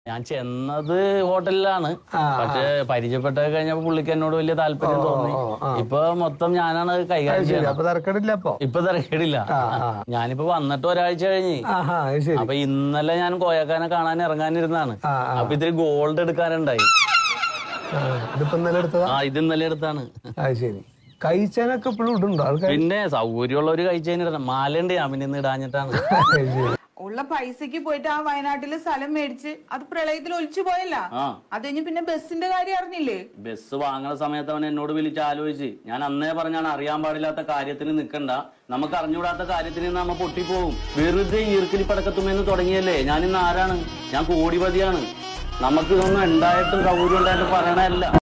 ഞാൻ ചെന്നത് ഹോട്ടലിലാണ് ആ, പക്ഷെ പരിചയപ്പെട്ട കഴിഞ്ഞപ്പോ പുള്ളിക്ക് എന്നോട് വലിയ താല്പര്യം തോന്നി ഓ, ആ. ഇപ്പൊ മൊത്തം ഞാനാണ് കൈകാര്യം ശരി ചെയ്യുന്നത് അപ്പൊ തരക്കേടില്ല അപ്പൊ ഇപ്പൊ തിരക്കിടില്ല ആ, ആ. ഞാനിപ്പോ വന്നിട്ട് ഒരാഴ്ച കഴിഞ്ഞ് ആഹാ അത് ശരി അപ്പൊ ഇന്നലെ ഞാൻ കോയക്കാനെ കാണാൻ ഇറങ്ങാനിരുന്നാണ് ആ, ആ. അപ്പൊ ഇതിരി ഗോൾഡ് എടുക്കാനുണ്ടായി ആ, ഇതിപ്പോ ഇന്നലെ എടുത്തതാ ആ ഇത് ഇന്നലെ എടുത്താണ് അത് ശരി കഴിച്ചാനൊക്കെ ഇപ്പോഴും ഇടുണ്ടോ ആൾക്കാർ പിന്നെ സൗകര്യമുള്ള ഒരു കഴിച്ചതിന് മാലയുണ്ട് ഞാൻ പിന്നെ ഇന്ന് ഇടാഞ്ഞിട്ടാണ് അത് ശരി ഉള്ള പൈസക്ക് പോയിട്ട് ആ വയനാട്ടില് സ്ഥലം മേടിച്ച് അത് പ്രളയത്തിൽ ഒലിച്ചു പോയല്ല ആ അത് കഴിഞ്ഞ് പിന്നെ ബസ്സിന്റെ കാര്യം അറിഞ്ഞില്ലേ ബസ് വാങ്ങണ സമയത്ത് അവൻ എന്നോട് വിളിച്ച് ആലോചിച്ച് ഞാൻ അന്നേ പറഞ്ഞാണ് അറിയാൻ പാടില്ലാത്ത കാര്യത്തിന് നിൽക്കണ്ട നമുക്ക് അറിഞ്ഞുകൂടാത്ത കാര്യത്തിന് നമ്മ പൊട്ടിപ്പോവും വെറുതെ ഈർക്കിലി പടക്കത്തുമെന്ന് തുടങ്ങിയല്ലേ ഞാൻ ഇന്ന് ആരാണ് ഞാൻ കോടിപതിയാണ് നമുക്ക് ഇതൊന്നും ഉണ്ടായിട്ടും സൗകര്യം ഉണ്ടായിട്ടും പറയണല്ല